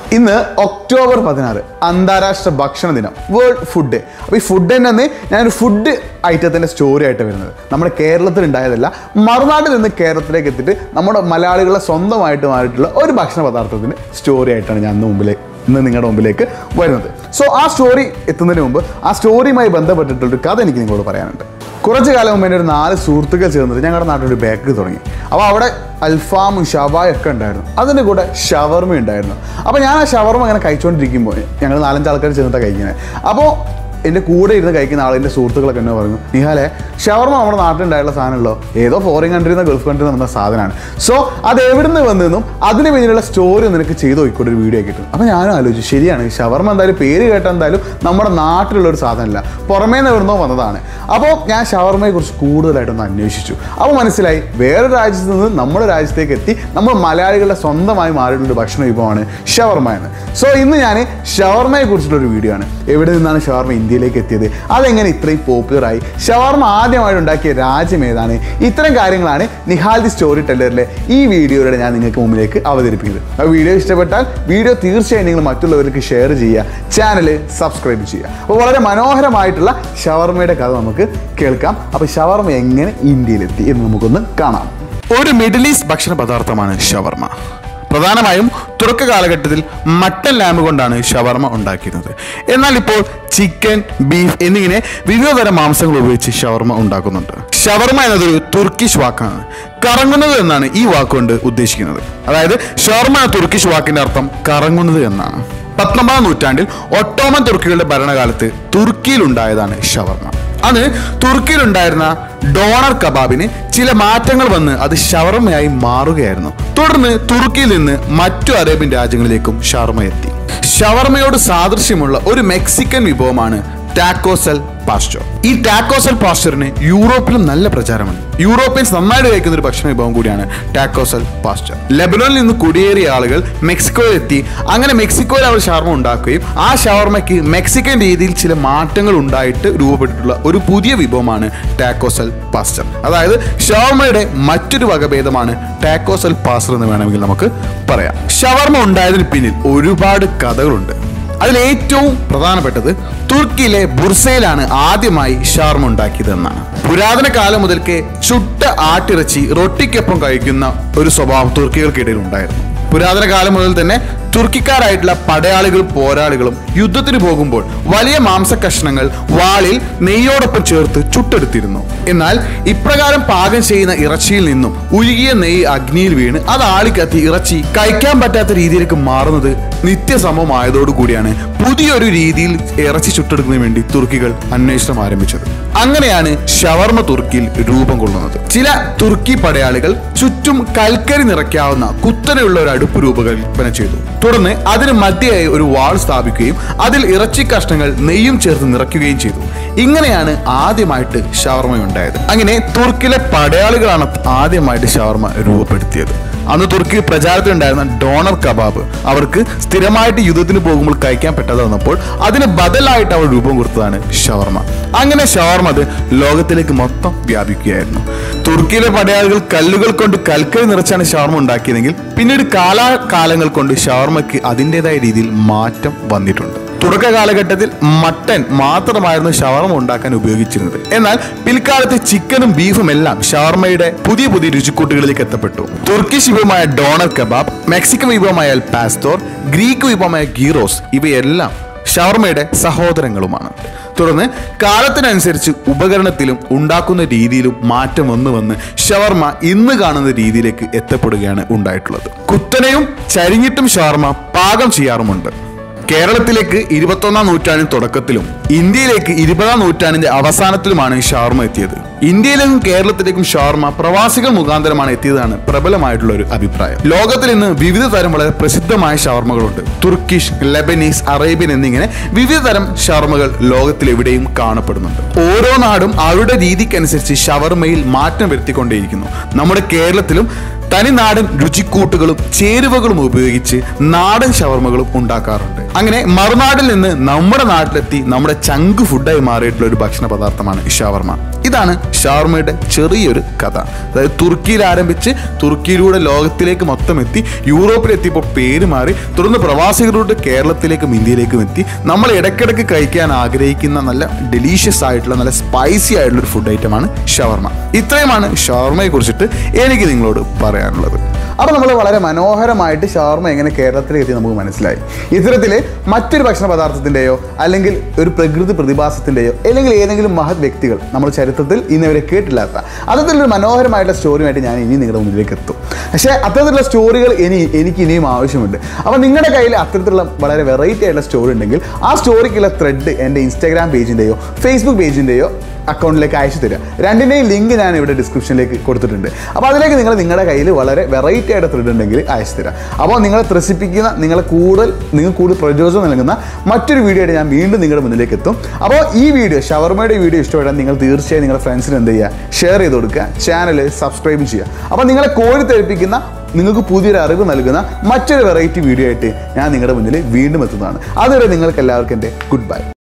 ഇന്ന് ഒക്ടോബർ പതിനാറ് അന്താരാഷ്ട്ര ഭക്ഷണ ദിനം വേൾഡ് ഫുഡ് അപ്പോൾ ഈ ഫുഡ് തന്നെ അന്ന് ഞാനൊരു ഫുഡ് ഐറ്റത്തിൻ്റെ സ്റ്റോറി ആയിട്ട് വരുന്നത് നമ്മുടെ കേരളത്തിൽ ഉണ്ടായതല്ല മറുനാട്ടിൽ നിന്ന് കേരളത്തിലേക്ക് എത്തിയിട്ട് നമ്മുടെ മലയാളികളെ സ്വന്തമായിട്ട് മാറിയിട്ടുള്ള ഒരു ഭക്ഷണ പദാർത്ഥത്തിൻ്റെ സ്റ്റോറി ആയിട്ടാണ് ഞാൻ ഇന്ന് മുമ്പിലേക്ക് ഇന്ന് നിങ്ങളുടെ മുമ്പിലേക്ക് വരുന്നത് സോ ആ സ്റ്റോറി എത്തുന്നതിന് മുമ്പ് ആ സ്റ്റോറിയുമായി ബന്ധപ്പെട്ടിട്ടുള്ളൊരു കഥ എനിക്ക് നിങ്ങളോട് പറയാനുണ്ട് കുറച്ച് കാലം മുമ്പ് എൻ്റെ ഒരു നാല് സുഹൃത്തുക്കൾ ചേർന്നിട്ട് ഞങ്ങളുടെ നാട്ടിൽ ഒരു ബേക്കറി തുടങ്ങി അപ്പോൾ അവിടെ അൽഫാമും ഷവായും ഒക്കെ ഉണ്ടായിരുന്നു അതിൻ്റെ കൂടെ ഷവർമ ഉണ്ടായിരുന്നു അപ്പോൾ ഞാൻ ആ ഷവർമ അങ്ങനെ കഴിച്ചുകൊണ്ടിരിക്കുമ്പോൾ ഞങ്ങൾ നാലഞ്ച് ആൾക്കാർ ചേർന്നിട്ടാണ് കഴിക്കുന്നത് അപ്പോൾ എൻ്റെ കൂടെ ഇരുന്ന് കഴിക്കുന്ന ആൾ എൻ്റെ സുഹൃത്തുക്കളൊക്കെ എന്നെ പറഞ്ഞു നിഹാലെ ഷവർമ നമ്മുടെ നാട്ടിലുണ്ടായുള്ള സാധനമല്ലോ ഏതോ ഫോറിൻ കൺട്രിയിൽ നിന്ന് ഗൾഫ് കൺട്രിയിൽ നിന്ന് വന്ന സാധനമാണ് സോ അത് എവിടുന്ന് വന്നെന്നും അതിന് പിന്നിലുള്ള സ്റ്റോറി നിനക്ക് ചെയ്ത് നോക്കിക്കൊണ്ട് ഒരു വീഡിയോ കിട്ടും അപ്പോൾ ഞാനും ആലോചിച്ചു ശരിയാണ് ഈ ഷവർമ എന്തായാലും പേര് കേട്ടാൽ എന്തായാലും നമ്മുടെ നാട്ടിലുള്ള ഒരു സാധനമല്ല പുറമേ നിന്ന് എവിടുന്നോ വന്നതാണ് അപ്പോൾ ഞാൻ ഷവർമയെ കുറിച്ച് കൂടുതലായിട്ടൊന്ന് അന്വേഷിച്ചു അപ്പോൾ മനസ്സിലായി വേറെ രാജ്യത്ത് നിന്ന് നമ്മുടെ രാജ്യത്തേക്ക് എത്തി നമ്മൾ മലയാളികളുടെ സ്വന്തമായി മാറിയിട്ടുള്ള ഒരു ഭക്ഷണ വിഭവമാണ് ഷവർമ എന്ന് സോ ഇന്ന് ഞാൻ ഷവർമയെ കുറിച്ചിട്ടൊരു വീഡിയോ ആണ് എവിടെ നിന്നാണ് ഷവർമ ഇന്ത്യയിലേക്ക് എത്തിയത് അതെങ്ങനെ ഇത്രയും പോപ്പുലറായി ഷവർമ ആദ്യമായിട്ട് ഉണ്ടാക്കിയ രാജ്യം ഏതാണ് ഇത്തരം കാര്യങ്ങളാണ് നിഹാൽ ദി സ്റ്റോറി ടെല്ലറിലെ ഈ വീഡിയോയിലൂടെ ഞാൻ നിങ്ങൾക്ക് മുമ്പിലേക്ക് അവതരിപ്പിക്കുന്നത് ആ വീഡിയോ ഇഷ്ടപ്പെട്ടാൽ വീഡിയോ തീർച്ചയായും നിങ്ങൾ മറ്റുള്ളവർക്ക് ഷെയർ ചെയ്യുക ചാനൽ സബ്സ്ക്രൈബ് ചെയ്യുക അപ്പോൾ വളരെ മനോഹരമായിട്ടുള്ള ഷവർമയുടെ കഥ നമുക്ക് കേൾക്കാം അപ്പോൾ ഷവർമ എങ്ങനെ ഇന്ത്യയിലെത്തി എന്ന് നമുക്കൊന്ന് കാണാം ഒരു മിഡിൽ ഈസ്റ്റ് ഭക്ഷണ പദാർത്ഥമാണ് ഷവർമ പ്രധാനമായും തുടക്ക കാലഘട്ടത്തിൽ മട്ടൻ ലാമ്പ് കൊണ്ടാണ് ഷവർമ ഉണ്ടാക്കിയിരുന്നത് എന്നാൽ ഇപ്പോൾ ചിക്കൻ ബീഫ് എന്നിങ്ങനെ വിവിധ തരം മാംസങ്ങൾ ഉപയോഗിച്ച് ഷവർമ ഉണ്ടാക്കുന്നുണ്ട് ഷവർമ എന്നതൊരു തുർക്കിഷ് വാക്കാണ് കറങ്ങുന്നത് എന്നാണ് ഈ വാക്കുകൊണ്ട് ഉദ്ദേശിക്കുന്നത് അതായത് ഷവർമ എന്ന തുർക്കിഷ് വാക്കിന്റെ അർത്ഥം കറങ്ങുന്നത് എന്നാണ് പത്തൊമ്പതാം നൂറ്റാണ്ടിൽ ഒട്ടോമൻ തുർക്കികളുടെ ഭരണകാലത്ത് തുർക്കിയിലുണ്ടായതാണ് ഷവർമ അന്ന് തുർക്കിയിലുണ്ടായിരുന്ന ഡോണർ കബാബിന് ചില മാറ്റങ്ങൾ വന്ന് അത് ഷവർമയായി മാറുകയായിരുന്നു തുടർന്ന് തുർക്കിയിൽ നിന്ന് മറ്റു അറേബ്യൻ രാജ്യങ്ങളിലേക്കും ഷവർമ എത്തി ഷവർമയോട് സാദൃശ്യമുള്ള ഒരു മെക്സിക്കൻ വിഭവമാണ് ടാക്കോസൽ പാസ്റ്റോ ഈ ടാക്കോസൽ പാസ്റ്ററിന് യൂറോപ്പിലും നല്ല പ്രചാരമുണ്ട് യൂറോപ്യൻസ് നന്നായിട്ട് കഴിക്കുന്ന ഒരു ഭക്ഷണ വിഭവം കൂടിയാണ് ടാക്കോസൽ പാസ്റ്റർ ലെബനോനിൽ നിന്ന് കുടിയേറിയ ആളുകൾ മെക്സിക്കോയിൽ എത്തി അങ്ങനെ മെക്സിക്കോയിൽ അവർ ഷവർമ ഉണ്ടാക്കുകയും ആ ഷവർമയ്ക്ക് മെക്സിക്കൻ രീതിയിൽ ചില മാറ്റങ്ങൾ ഉണ്ടായിട്ട് രൂപപ്പെട്ടിട്ടുള്ള ഒരു പുതിയ വിഭവമാണ് ടാക്കോസൽ പാസ്റ്റർ അതായത് ഷവർമയുടെ മറ്റൊരു വകഭേദമാണ് ടാക്കോസൽ പാസ്റ്റർ എന്ന് വേണമെങ്കിൽ നമുക്ക് പറയാം ഷവർമ ഉണ്ടായതിന് പിന്നിൽ ഒരുപാട് കഥകളുണ്ട് അതിൽ ഏറ്റവും പ്രധാനപ്പെട്ടത് തുർക്കിയിലെ ബുർസയിലാണ് ആദ്യമായി ഷാർമ ഉണ്ടാക്കിയതെന്നാണ് പുരാതന കാലം മുതൽക്കേ ചുട്ട ആട്ടിറച്ചി റൊട്ടിക്കൊപ്പം കഴിക്കുന്ന ഒരു സ്വഭാവം തുർക്കികൾക്കിടയിൽ ഉണ്ടായിരുന്നു പുരാതന കാലം മുതൽ തന്നെ തുർക്കിക്കാരായിട്ടുള്ള പടയാളികളും പോരാളികളും യുദ്ധത്തിന് പോകുമ്പോൾ വലിയ മാംസ കഷ്ണങ്ങൾ വാളിൽ നെയ്യോടൊപ്പം ചേർത്ത് ചുട്ടെടുത്തിരുന്നു എന്നാൽ ഇപ്രകാരം പാകം ചെയ്യുന്ന ഇറച്ചിയിൽ നിന്നും ഉരുകിയ നെയ്യ് അഗ്നിയിൽ വീണ് അത് ആളിക്കത്തി ഇറച്ചി കഴിക്കാൻ പറ്റാത്ത രീതിയിലേക്ക് മാറുന്നത് നിത്യസമമായതോടുകൂടിയാണ് പുതിയൊരു രീതിയിൽ ഇറച്ചി ചുട്ടെടുക്കുന്നതിന് വേണ്ടി തുർക്കികൾ അന്വേഷണം ആരംഭിച്ചത് അങ്ങനെയാണ് ഷവർമ തുർക്കിയിൽ രൂപം കൊള്ളുന്നത് ചില തുർക്കി പടയാളികൾ ചുറ്റും കൽക്കരി നിറയ്ക്കാവുന്ന കുത്തനെയുള്ള ഒരു അടുപ്പ് രൂപകൽപ്പന ചെയ്തു തുടർന്ന് അതിന് മധ്യയായി ഒരു വാൾ സ്ഥാപിക്കുകയും അതിൽ ഇറച്ചി കഷ്ണങ്ങൾ നെയ്യും ചേർത്ത് നിറയ്ക്കുകയും ചെയ്തു ഇങ്ങനെയാണ് ആദ്യമായിട്ട് ഷവർമ ഉണ്ടായത് അങ്ങനെ തുർക്കിലെ പടയാളികളാണ് ആദ്യമായിട്ട് ഷവർമ രൂപപ്പെടുത്തിയത് അന്ന് തുർക്കിയിൽ പ്രചാരത്തിലുണ്ടായിരുന്ന ഡോണർ കബാബ് അവർക്ക് സ്ഥിരമായിട്ട് യുദ്ധത്തിന് പോകുമ്പോൾ കഴിക്കാൻ പറ്റാതെ വന്നപ്പോൾ അതിന് ബദലായിട്ട് അവർ രൂപം കൊടുത്തതാണ് ഷവർമ അങ്ങനെ ഷവർമ അത് ലോകത്തിലേക്ക് മൊത്തം വ്യാപിക്കുകയായിരുന്നു തുർക്കിയിലെ പടയാളികൾ കല്ലുകൾ കൊണ്ട് കൽക്കരി നിറച്ചാണ് ഷവർമ ഉണ്ടാക്കിയതെങ്കിൽ പിന്നീട് കാലാകാലങ്ങൾ കൊണ്ട് ഷവർമയ്ക്ക് അതിൻ്റെതായ രീതിയിൽ മാറ്റം വന്നിട്ടുണ്ട് തുടക്ക കാലഘട്ടത്തിൽ മട്ടൻ മാത്രമായിരുന്നു ഷവർമ ഉണ്ടാക്കാൻ ഉപയോഗിച്ചിരുന്നത് എന്നാൽ പിൽക്കാലത്ത് ചിക്കനും ബീഫും എല്ലാം ഷവർമയുടെ പുതിയ പുതിയ രുചിക്കൂട്ടുകളിലേക്ക് എത്തപ്പെട്ടു തുർക്കിഷ് വിഭവമായ ഡോണർ കബാബ് മെക്സിക്കൻ വിഭവമായ എൽ പാസ്തോർ ഗ്രീക്ക് വിഭവമായ ഗീറോസ് ഇവയെല്ലാം ഷവർമയുടെ സഹോദരങ്ങളുമാണ് തുടർന്ന് കാലത്തിനനുസരിച്ച് ഉപകരണത്തിലും ഉണ്ടാക്കുന്ന രീതിയിലും മാറ്റം വന്നു വന്ന് ഷവർമ ഇന്ന് കാണുന്ന രീതിയിലേക്ക് എത്തപ്പെടുകയാണ് ഉണ്ടായിട്ടുള്ളത് കുത്തനെയും ചരിഞ്ഞിട്ടും ഷവർമ പാകം ചെയ്യാറുമുണ്ട് കേരളത്തിലേക്ക് ഇരുപത്തൊന്നാം നൂറ്റാണ്ടിന് തുടക്കത്തിലും ഇന്ത്യയിലേക്ക് ഇരുപതാം നൂറ്റാണ്ടിന്റെ അവസാനത്തിലുമാണ് ഷവർമ എത്തിയത് ഇന്ത്യയിലേക്കും കേരളത്തിലേക്കും ഷവർമ പ്രവാസികൾ മുഖാന്തരമാണ് എത്തിയതാണ് പ്രബലമായിട്ടുള്ള ഒരു അഭിപ്രായം ലോകത്തിൽ ഇന്ന് വിവിധ തരം വളരെ പ്രസിദ്ധമായ ഷവർമകളുണ്ട് തുർക്കിഷ് ലെബനീസ് അറേബ്യൻ എന്നിങ്ങനെ വിവിധ തരം ഷവർമകൾ ലോകത്തിൽ എവിടെയും കാണപ്പെടുന്നുണ്ട് ഓരോ നാടും അവരുടെ രീതിക്കനുസരിച്ച് ഷവർമയിൽ മാറ്റം വരുത്തിക്കൊണ്ടേയിരിക്കുന്നു നമ്മുടെ കേരളത്തിലും തനിനാടൻ രുചിക്കൂട്ടുകളും ചേരുവകളും ഉപയോഗിച്ച് നാടൻ ഷവർമകളും ഉണ്ടാക്കാറുണ്ട് അങ്ങനെ മറുനാട്ടിൽ നിന്ന് നമ്മുടെ നാട്ടിലെത്തി നമ്മുടെ ചങ്ക് ഫുഡായി മാറിയിട്ടുള്ള ഒരു ഭക്ഷണ പദാർത്ഥമാണ് ഷവർമ ഇതാണ് ഷവർമയുടെ ചെറിയൊരു കഥ അതായത് തുർക്കിയിൽ ആരംഭിച്ച് തുർക്കിയിലൂടെ ലോകത്തിലേക്ക് മൊത്തം എത്തി യൂറോപ്പിലെത്തിയപ്പോൾ പേര് മാറി തുടർന്ന് പ്രവാസികളുടെ കേരളത്തിലേക്കും ഇന്ത്യയിലേക്കും എത്തി നമ്മൾ ഇടയ്ക്കിടയ്ക്ക് കഴിക്കാൻ ആഗ്രഹിക്കുന്ന നല്ല ഡെലീഷ്യസ് ആയിട്ടുള്ള നല്ല സ്പൈസി ആയിട്ടുള്ള ഒരു ഫുഡ് ഐറ്റമാണ് ഷവർമ ഇത്രയുമാണ് ഷവർമയെ കുറിച്ചിട്ട് എനിക്ക് നിങ്ങളോട് പറയാനുള്ളത് അപ്പോൾ നമ്മൾ വളരെ മനോഹരമായിട്ട് ഷവർമ എങ്ങനെ കേരളത്തിലേക്ക് എത്തി നമുക്ക് മനസ്സിലായി ഇത്തരത്തിൽ മറ്റൊരു ഭക്ഷണ പദാർത്ഥത്തിൻ്റെയോ അല്ലെങ്കിൽ ഒരു പ്രകൃതി പ്രതിഭാസത്തിൻ്റെയോ അല്ലെങ്കിൽ ഏതെങ്കിലും മഹത് വ്യക്തികൾ നമ്മൾ ചരിത്രത്തിൽ ഇന്നവരെ കേട്ടില്ലാത്ത അത്തരത്തിലൊരു മനോഹരമായിട്ടുള്ള സ്റ്റോറിയുമായിട്ട് ഞാൻ ഇനി നിങ്ങളുടെ മുന്നിലേക്ക് എത്തും പക്ഷേ അത്തരത്തിലുള്ള സ്റ്റോറികൾ ഇനി എനിക്ക് ഇനിയും ആവശ്യമുണ്ട് അപ്പോൾ നിങ്ങളുടെ കയ്യിൽ അത്തരത്തിലുള്ള വളരെ വെറൈറ്റി ആയിട്ടുള്ള സ്റ്റോറി ഉണ്ടെങ്കിൽ ആ സ്റ്റോറിക്കുള്ള ത്രെഡ് എൻ്റെ ഇൻസ്റ്റാഗ്രാം പേജിൻ്റെയോ ഫേസ്ബുക്ക് പേജിൻ്റെയോ അക്കൗണ്ടിലേക്ക് അയച്ചു തരിക രണ്ടിൻ്റെയും ലിങ്ക് ഞാൻ ഇവിടെ ഡിസ്ക്രിപ്ഷനിലേക്ക് കൊടുത്തിട്ടുണ്ട് അപ്പോൾ അതിലേക്ക് നിങ്ങൾ നിങ്ങളുടെ കയ്യിൽ വളരെ വെറൈറ്റി ആയിട്ട് ത്രെഡ് ഉണ്ടെങ്കിൽ അയച്ചു തരാം അപ്പോൾ നിങ്ങളെ ത്രസിപ്പിക്കുന്ന നിങ്ങളെ കൂടുതൽ നിങ്ങൾ കൂടുതൽ പ്രചോദനം നൽകുന്ന മറ്റൊരു വീഡിയോ ആയിട്ട് ഞാൻ വീണ്ടും നിങ്ങളുടെ മുന്നിലേക്ക് എത്തും അപ്പോൾ ഈ വീഡിയോ ഷവർമയുടെ വീഡിയോ ഇഷ്ടപ്പെടാൻ നിങ്ങൾ തീർച്ചയായും നിങ്ങളുടെ ഫ്രണ്ട്സിന് എന്ത് ചെയ്യുക ഷെയർ ചെയ്ത് കൊടുക്കുക ചാനൽ സബ്സ്ക്രൈബ് ചെയ്യുക അപ്പോൾ നിങ്ങളെ കോഴി തെളിപ്പിക്കുന്ന നിങ്ങൾക്ക് പുതിയൊരു അറിവ് നൽകുന്ന മറ്റൊരു വെറൈറ്റി വീഡിയോ ആയിട്ട് ഞാൻ നിങ്ങളുടെ മുന്നിൽ വീണ്ടും എത്തുന്നതാണ് അതുവരെ നിങ്ങൾക്ക് എല്ലാവർക്കും എൻ്റെ ഗുഡ് ബൈ